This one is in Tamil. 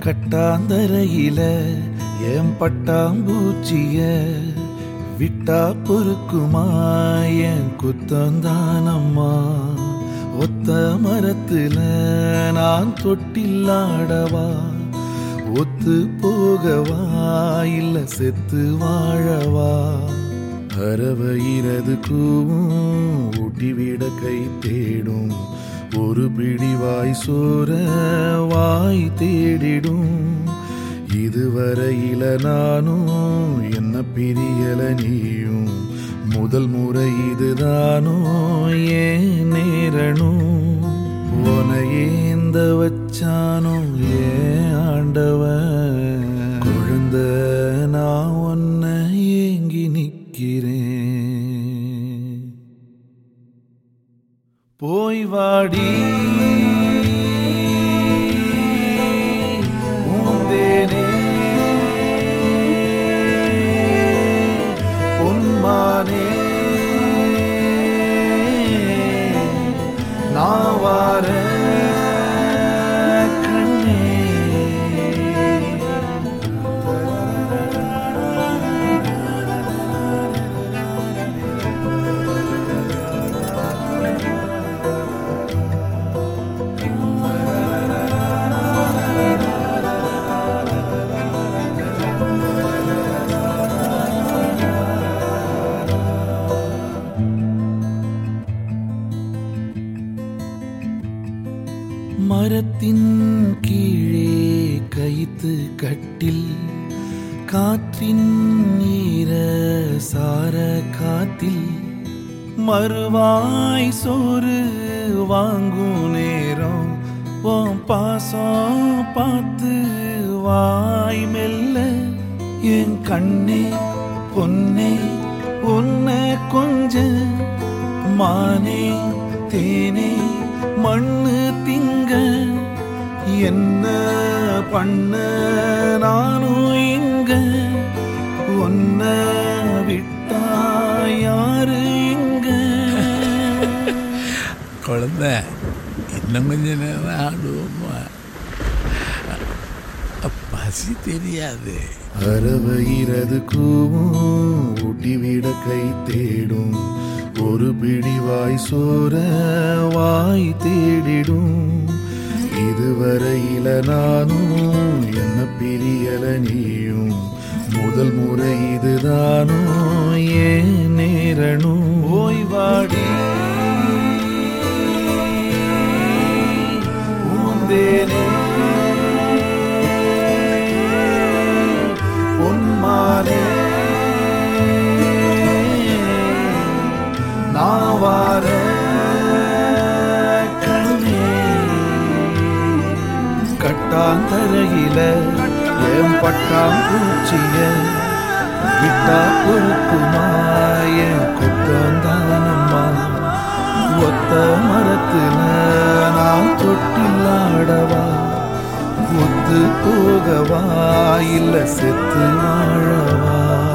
கட்டாந்தரையில என் பட்டாம்பூச்சிய விட்டா பொறுக்குமா என் குத்தந்தானம்மா ஒத்த மரத்துல நான் தொட்டில்லாடவா ஒத்து போகவா இல்ல செத்து வாழவா அறவையிறது கூவும் ஊட்டிவிட கை தேடும் ஒரு பிடி வாய் சோர வாய் தேடிடும் இதுவரையில நானும் என்ன பிரியல நீயும் முதல் முறை இதுதானோ ஏன் நேரணும் உனையேந்த வச்சானோ ஏன் ஆண்டவன் குழந்த நான் ஒன்ன ஏங்கி நிக்கிறேன் போய் வாடி பூந்தேனே பொன்மானே நான் வாரேன் கண்ணே மரத்தின் கீழே கைத்து கட்டில் காற்றின் ஈர சார காத்தில் மறுவாய் சோறு வாங்கும் நேரம் உன் பாசம் பார்த்து வாய் மெல்ல என் கண்ணே பொன்னே உன்னை கொஞ்ச மானே தேனே மண்ணு திங்க என்ன பண்ண நானும் இங்க ஒன்ன விட்டா யாரு இங்க குழந்தை இன்னும் கொஞ்ச நேரம் ஆடுவோமா பசி தெரியாது அறவையிறது கூவும் ஊட்டிவிட கை தேடும் ஒரு பிடி வாய் சோர வாய் தேடிடும் இதுவரையில நானும் என்ன பிரியல நீயும் முதல் முறை இதுதானோ ஏன் நேரணும் ஓய்வாடி பூந்தேனே பொன்மானே நான் வாரேன் கண்ணே கட்டாந்தரையில என் பட்டாம்பூச்சிய விட்டா பொறுக்குமா என் குத்தந்தானம்மா ஒத்த மரத்துல நான் தொட்டில்லாடவா ஒத்து போகவா இல்ல செத்து வாழவா